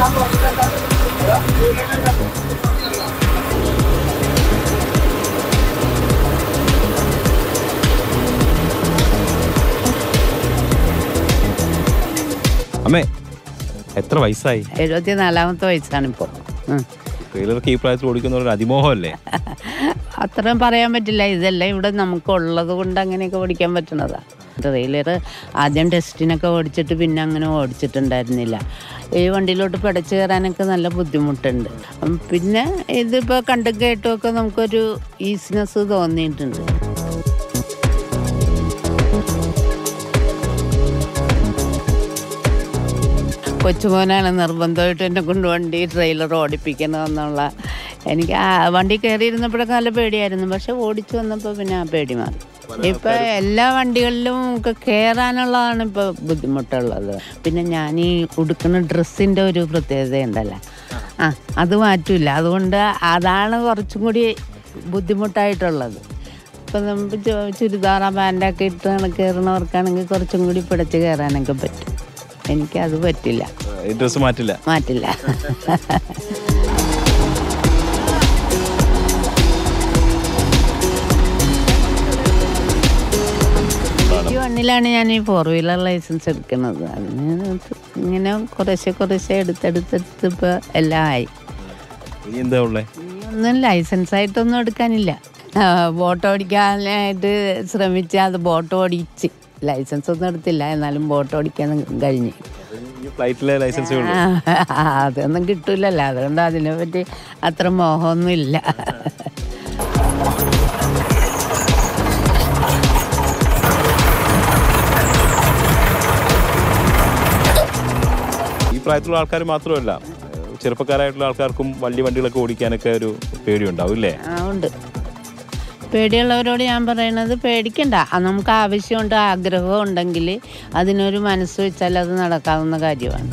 അമ്മേ എത്ര വയസ്സായി എഴുപത്തിനാലാമത്തെ വയസ്സാണിപ്പോൾ ട്രെയിലർക്ക് ഈ പ്രായത്തിൽ ഓടിക്കുന്ന ഒരു അതിമോഹമല്ലേ അത്രയും പറയാൻ പറ്റില്ല ഇതെല്ലാം ഇവിടെ നമുക്കുള്ളത് കൊണ്ട് അങ്ങനെയൊക്കെ ഓടിക്കാൻ പറ്റണതാണ് ട്രെയിലർ ആദ്യം ടെസ്റ്റിനൊക്കെ ഓടിച്ചിട്ട് പിന്നെ അങ്ങനെ ഓടിച്ചിട്ടുണ്ടായിരുന്നില്ല ഈ വണ്ടിയിലോട്ട് പിടച്ച് കയറാനൊക്കെ നല്ല ബുദ്ധിമുട്ടുണ്ട് ഉം, പിന്നെ ഇതിപ്പോൾ കണ്ടും കേട്ടുമൊക്കെ നമുക്കൊരു ഈസിനെസ് തോന്നിയിട്ടുണ്ട് കൊച്ചുമോനാണ് നിർബന്ധമായിട്ട് എന്നെ കൊണ്ട് വണ്ടി ട്രെയിലർ ഓടിപ്പിക്കണമെന്നുള്ള എനിക്ക് ആ വണ്ടി കയറിയിരുന്നപ്പോഴൊക്കെ നല്ല പേടിയായിരുന്നു പക്ഷെ ഓടിച്ചു വന്നപ്പോൾ പിന്നെ ആ പേടി മാറി ഇപ്പൊ എല്ലാ വണ്ടികളിലും നമുക്ക് കയറാനുള്ളതാണ് ഇപ്പൊ ബുദ്ധിമുട്ടുള്ളത് പിന്നെ ഞാൻ ഈ ഉടുക്കുന്ന ഡ്രസ്സിന്റെ ഒരു പ്രത്യേകത ഉണ്ടല്ലോ ആ അത് മാറ്റൂല അതുകൊണ്ട് അതാണ് കുറച്ചും കൂടി ബുദ്ധിമുട്ടായിട്ടുള്ളത് ഇപ്പം നമുക്ക് ചു- ചുരിദാറ പാൻറ്റൊക്കെ ഇട്ട് കയറുന്നവർക്കാണെങ്കിൽ കുറച്ചും കൂടി പിടച്ച് കയറാനൊക്കെ പറ്റും എനിക്കത് പറ്റില്ല ഈ ഡ്രസ്സ് മാറ്റില്ല മാറ്റില്ല ഈ വണ്ണിലാണ് ഞാൻ ഈ ഫോർ വീലർ ലൈസൻസ് എടുക്കുന്നത് അതിന് ഇങ്ങനെ കുറേശ്ശെ കുറേശ്ശെ എടുത്തെടുത്തെടുത്ത് ഇപ്പോൾ എല്ലാം ആയി ഇനി എന്താ ഉള്ളേ ഇനി ഒന്നും ലൈസൻസ് ആയിട്ടൊന്നും എടുക്കാനില്ല ആ, ബോട്ട് ഓടിക്കാനായിട്ട് ശ്രമിച്ച് അത് ബോട്ട് ഓടിച്ച് ലൈസൻസ് ഒന്നും എടുത്തില്ല എന്നാലും ബോട്ട് ഓടിക്കാൻ കഴിഞ്ഞു ഈ ഫ്ലൈറ്റിലെ ലൈസൻസേ ഉള്ളൂ ആ, അതൊന്നും കിട്ടൂലല്ലോ അതുകൊണ്ട് അതിനെ പറ്റി അത്ര മോഹമൊന്നും ഇല്ല ഈ പ്രായത്തിലുള്ള ആൾക്കാർ മാത്രമല്ല ഏഹ് ചെറുപ്പക്കാരായിട്ടുള്ള ആൾക്കാർക്കും വലിയ വണ്ടികളൊക്കെ ഓടിക്കാനൊക്കെ ഒരു പേടിയുണ്ടാവും അല്ലേ ആ ഉണ്ട് പേടിയുള്ളവരോട് ഞാൻ പറയണത് പേടിക്കണ്ട ആ, നമുക്ക് ആവശ്യമുണ്ട് ആഗ്രഹം ഉണ്ടെങ്കിൽ അതിനൊരു മനസ്സ് വെച്ചാൽ അത് നടക്കാവുന്ന കാര്യമാണ്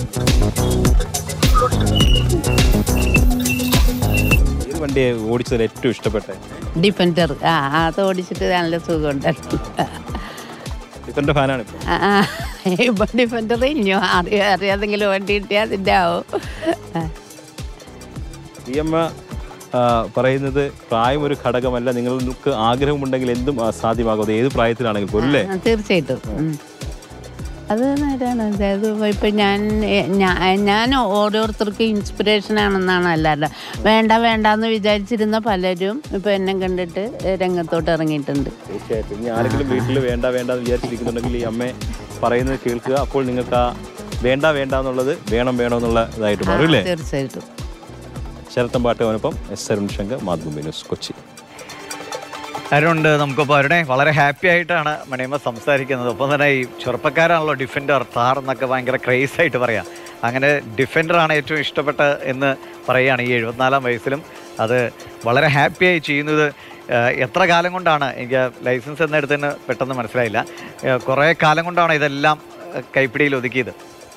ഏത് വണ്ടിയെ ഓടിച്ചതിൽ ഏറ്റവും ഇഷ്ടപ്പെട്ടെ ഡിഫൻഡർ ആ അത് ഓടിച്ചിട്ട് നല്ല സുഖമുണ്ടായിരുന്നു ഡിഫറെൻ്റ് ഫാനാണ് ഇപ്പോൾ ആ, ആ, ഇപ്പൊ ഡിഫൻഡർ ഇഞ്ഞോ അറിയാ അറിയാതെങ്കിലും വണ്ടി കിട്ടിയാൽ അതിൻ്റെ ആവും ആ. ഈ അമ്മ ആ, പറയുന്നത് പ്രായം ഒരു ഘടകമല്ല നിങ്ങൾക്ക് ആഗ്രഹമുണ്ടെങ്കിൽ എന്തും ആ, സാധ്യമാകും അത് ഏത് പ്രായത്തിലാണെങ്കിൽ പോലും അല്ലേ ആ, തീർച്ചയായിട്ടും ഉം. അത് നേരാണ് അതായത് ഇപ്പം ഞാൻ എ- ഞാ- ഞാൻ ഓരോരുത്തർക്കും ഇൻസ്പിറേഷൻ ആണെന്നാണ് അല്ലാതെ വേണ്ട വേണ്ട എന്ന് വിചാരിച്ചിരുന്ന പലരും ഇപ്പം എന്നെ കണ്ടിട്ട് രംഗത്തോട്ട് ഇറങ്ങിയിട്ടുണ്ട് തീർച്ചയായിട്ടും ഇനി ആരെങ്കിലും വീട്ടിൽ വേണ്ട വേണ്ട എന്ന് വിചാരിച്ചിരിക്കുന്നുണ്ടെങ്കിൽ ഈ അമ്മ പറയുന്നത് കേൾക്കുക അപ്പോൾ നിങ്ങൾക്ക് ആ വേണ്ട വേണ്ട എന്നുള്ളത് വേണം വേണം എന്നുള്ള ഇതായിട്ട് മാറും അല്ലേ തീർച്ചയായിട്ടും ശരത്തമ്പാട്ടവനൊപ്പം എസ് അരുൺ ശങ്കർ മാതൃഭൂമി ന്യൂസ് കൊച്ചി അരുണ്ട് നമുക്കിപ്പോൾ അരുണെ വളരെ ഹാപ്പി ആയിട്ടാണ് മണിയമ്മ സംസാരിക്കുന്നത് ഒപ്പം തന്നെ ഈ ചെറുപ്പക്കാരാണല്ലോ ഡിഫൻഡർ താർ എന്നൊക്കെ ഭയങ്കര ക്രേസ് ആയിട്ട് പറയാം അങ്ങനെ ഡിഫൻഡറാണ് ഏറ്റവും ഇഷ്ടപ്പെട്ട എന്ന് പറയുകയാണ് ഈ എഴുപത്തിനാലാം വയസ്സിലും അത് വളരെ ഹാപ്പിയായി ചെയ്യുന്നത് ഏഹ്, എത്ര കാലം കൊണ്ടാണ് എനിക്ക് ലൈസൻസ് എന്നെടുത്തതിന് പെട്ടെന്ന് മനസ്സിലായില്ല ഏഹ്, കുറേ കാലം കൊണ്ടാണ് ഇതെല്ലാം ഏഹ്, കൈപ്പിടിയിൽ ഒതുക്കിയത്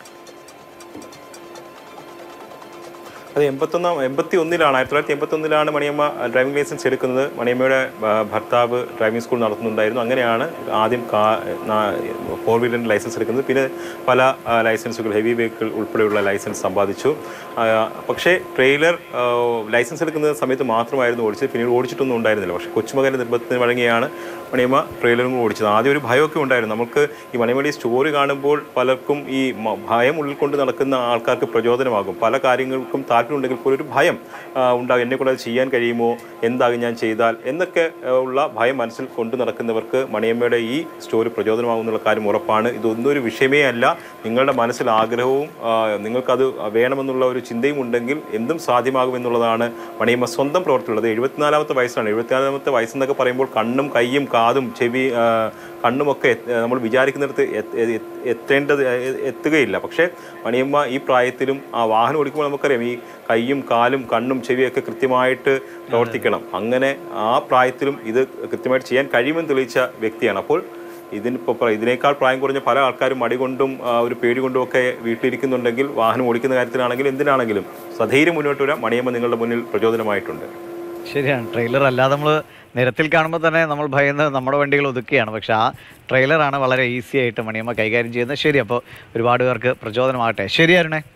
അത് എൺപത്തൊന്നാം എൺപത്തി ഒന്നിലാണ് ആയിരത്തി തൊള്ളായിരത്തി എൺപത്തി ഒന്നിലാണ് മണിയമ്മ ഡ്രൈവിംഗ് ലൈസൻസ് എടുക്കുന്നത് മണിയമ്മയുടെ ആ, ഭർത്താവ് ഡ്രൈവിംഗ് സ്കൂൾ നടത്തുന്നുണ്ടായിരുന്നു അങ്ങനെയാണ് ആദ്യം കാ ഫോർ വീലറിൻ്റെ ലൈസൻസ് എടുക്കുന്നത് പിന്നെ പല ആ, ലൈസൻസുകൾ ഹെവി വെഹിക്കിൾ ഉൾപ്പെടെയുള്ള ലൈസൻസ് സമ്പാദിച്ചു ആ, പക്ഷേ ട്രെയിലർ ആ, ലൈസൻസ് എടുക്കുന്ന സമയത്ത് മാത്രമായിരുന്നു ഓടിച്ചത് പിന്നീട് ഓടിച്ചിട്ടൊന്നും ഉണ്ടായിരുന്നില്ല പക്ഷേ കൊച്ചുമകൻ്റെ നിർബന്ധത്തിന് വഴങ്ങിയാണ് മണിയമ്മ ട്രെയിലറും കൂടി ഓടിച്ചത് ആദ്യം ഒരു ഭയമൊക്കെ ഉണ്ടായിരുന്നു നമുക്ക് ഈ മണിമണി സ്റ്റോറി കാണുമ്പോൾ പലർക്കും ഈ മ- ഭയം ഉള്ളിൽ കൊണ്ട് നടക്കുന്ന ആൾക്കാർക്ക് പ്രചോദനമാകും പല കാര്യങ്ങൾക്കും താല്പര്യമുണ്ടെങ്കിൽ പോലും ഒരു ഭയം ആ, ഉണ്ടാകും എന്നെ കൊണ്ട് അത് ചെയ്യാൻ കഴിയുമോ എന്താകും ഞാൻ ചെയ്താൽ എന്നൊക്കെ ആ, ഉള്ള ഭയം മനസ്സിൽ കൊണ്ട് നടക്കുന്നവർക്ക് മണിയമ്മയുടെ ഈ സ്റ്റോറി പ്രചോദനമാകുന്നുള്ള കാര്യം ഉറപ്പാണ് ഇതൊന്നും ഒരു വിഷയമേ അല്ല നിങ്ങളുടെ മനസ്സിൽ ആഗ്രഹവും ആ, നിങ്ങൾക്കത് വേണമെന്നുള്ള ഒരു ചിന്തയും ഉണ്ടെങ്കിൽ എന്തും സാധ്യമാകുമെന്നുള്ളതാണ് മണിയമ്മ സ്വന്തം പ്രവർത്തിയുള്ളത് എഴുപത്തിനാലാമത്തെ വയസ്സാണ് എഴുപത്തിനാലാമത്തെ വയസ്സെന്നൊക്കെ പറയുമ്പോൾ കണ്ണും കൈയും കാതും ചെവി ആ, കണ്ണുമൊക്കെ എത്ത- നമ്മൾ വിചാരിക്കുന്നിടത്ത് എത്ത- എ- എത്തേണ്ടത് എ- എത്തുകയില്ല പക്ഷേ മണിയമ്മ ഈ പ്രായത്തിലും ആ വാഹനം ഓടിക്കുമ്പോൾ നമുക്കറിയാം ഈ കൈയും കാലും കണ്ണും ചെവിയൊക്കെ കൃത്യമായിട്ട് പ്രവർത്തിക്കണം അങ്ങനെ ആ പ്രായത്തിലും ഇത് കൃത്യമായിട്ട് ചെയ്യാൻ കഴിയുമെന്ന് തെളിയിച്ച വ്യക്തിയാണ് അപ്പോൾ ഇതിനിപ്പോൾ ഇതിനേക്കാൾ പ്രായം കുറഞ്ഞ പല ആൾക്കാരും മടി കൊണ്ടും ആ, ഒരു പേടി കൊണ്ടും ഒക്കെ വീട്ടിലിരിക്കുന്നുണ്ടെങ്കിൽ വാഹനം ഓടിക്കുന്ന കാര്യത്തിലാണെങ്കിലും എന്തിനാണെങ്കിലും സധൈര്യം മുന്നോട്ട് വരാൻ മണിയമ്മ നിങ്ങളുടെ മുന്നിൽ പ്രചോദനമായിട്ടുണ്ട് ശരിയാണ് ട്രെയിലർ അല്ലാതെ നമ്മൾ നിരത്തിൽ കാണുമ്പോൾ തന്നെ നമ്മൾ ഭയന്ന് നമ്മുടെ വണ്ടികൾ ഒതുക്കുകയാണ് പക്ഷേ ആ ട്രെയിലറാണ് വളരെ ഈസി ആയിട്ട് മണിയമ്മ കൈകാര്യം ചെയ്യുന്നത് ശരി അപ്പോൾ ഒരുപാട് പേർക്ക് പ്രചോദനമാകട്ടെ ശരി അരുണേ